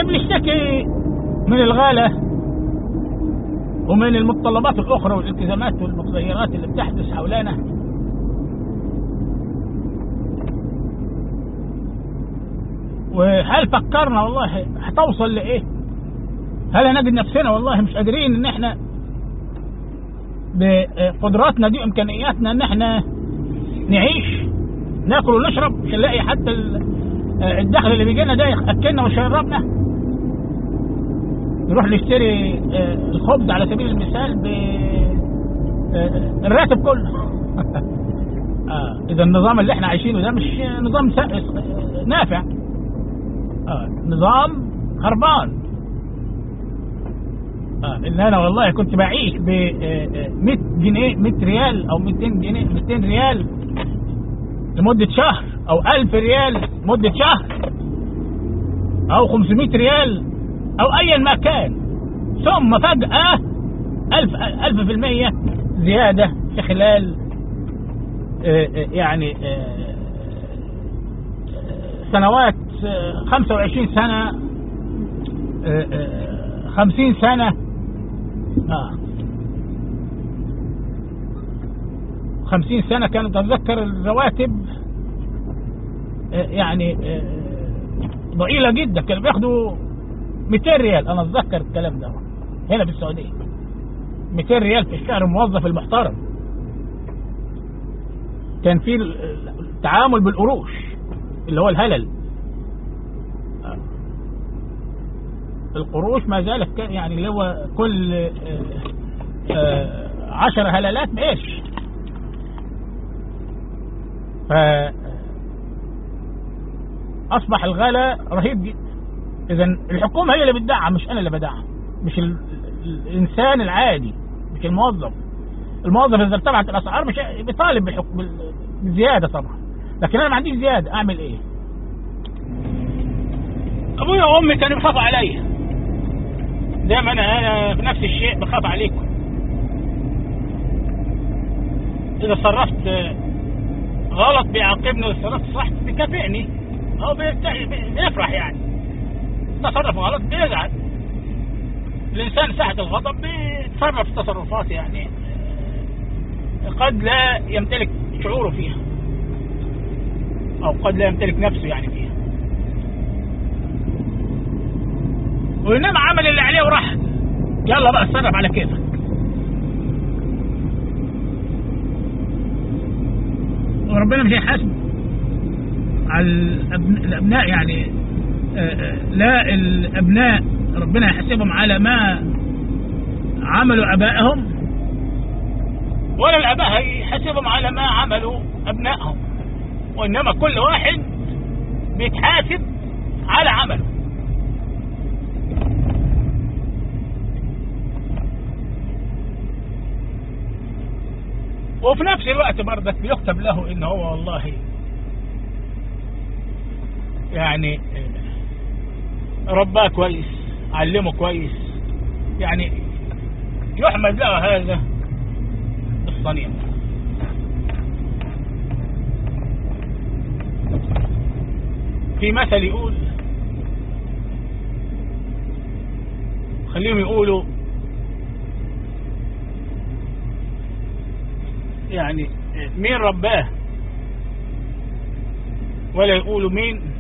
بنشتكي من الغالة ومن المتطلبات الأخرى والالتزامات والمتغيرات اللي بتحدث حولنا وهل فكرنا والله هتوصل لإيه؟ هل هنجد نفسنا والله مش قادرين إن إحنا بقدراتنا دي وإمكانياتنا إن إحنا نعيش ناكل ونشرب مش نلاقي حتى الدخل اللي بيجي لنا ده ياكلنا ويشربنا نروح نشتري الخبز على سبيل المثال ب الراتب كله آه. اذا النظام اللي احنا عايشينه ده مش نظام نافع آه. نظام خربان آه. ان انا والله كنت بعيش ب 100 جنيه 100 ريال او 200 جنيه 200 ريال لمدة شهر او 1000 ريال مدة شهر او 500 ريال او ايا ما كان ثم فجأة ألف ألف في المية زيادة في خلال يعني سنوات 25 سنة 50 سنة آه 50 سنة كانت أتذكر الرواتب يعني ضئيلة جدا كانوا بياخدوا 200 ريال أنا أتذكر الكلام ده هنا في السعودية 200 ريال في الشهر الموظف المحترم كان في التعامل بالقروش اللي هو الهلل القروش ما زالت يعني اللي هو كل عشر هللات بقرش ف اصبح الغلاء رهيب جدا اذا الحكومه هي اللي بتدعم مش انا اللي بدعم مش ال... الانسان العادي مش الموظف الموظف اذا ارتفعت الاسعار مش بيطالب بالحكم بالزياده طبعا لكن انا ما عنديش زياده اعمل ايه ابويا وامي كانوا بيخافوا عليا دايما انا انا في نفس الشيء بخاف عليكم اذا صرفت غلط بيعاقبني واذا صرفت صح بيكافئني او بيفرح يعني تصرف غلط بيزعل الانسان ساعة الغضب بيتصرف تصرفات يعني قد لا يمتلك شعوره فيها او قد لا يمتلك نفسه يعني فيها وانما عمل اللي عليه وراح يلا بقى اتصرف على كيفك وربنا مش هيحاسب على الابناء يعني لا الابناء ربنا يحاسبهم على ما عملوا ابائهم ولا الاباء هيحاسبهم على ما عملوا ابنائهم وانما كل واحد بيتحاسب على عمله وفي نفس الوقت برضك بيكتب له ان هو والله يعني رباه كويس علمه كويس يعني يحمد له هذا الصنيع في مثل يقول خليهم يقولوا يعني مين رباه ولا يقولوا مين